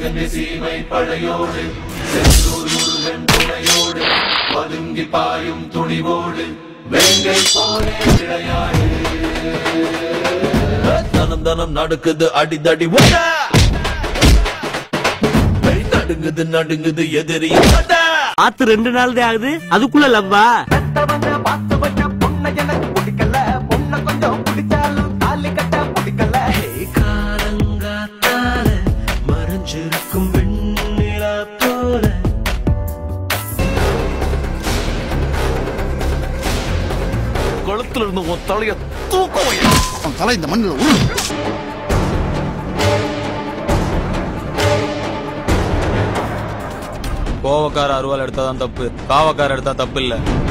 மகன் சீமை பழையோடு செந்தூர் முருகன் துணையோடு பதுங்கி பாயும் துணிவோடு வேங்கை போலே விளையாடு தனம் தனம் நடக்குது அடிதடி ஓட கை நடுங்குது நடுங்குது எதிரி ஓட ஆத்து ரெண்டு நாள் தான் ஆகுது அதுக்குள்ள லவ்வா பெத்தவங்க பார்த்து வச்ச பொண்ணை எனக்கு பிடிக்கல பொண்ணை கொஞ்சம் பிடிச்சாலும் தாலி கட்ட பிடிக்கல காலங்காத்தால மறைஞ்சிருக்கும் வெண்ணிலா போல குளத்துல இருந்து உன் தலைய தூக்கம் அவன் தலை இந்த மண்ணில் உரு கோவக்கார அருவாள் எடுத்தாதான் தப்பு காவக்கார எடுத்தா தப்பு இல்ல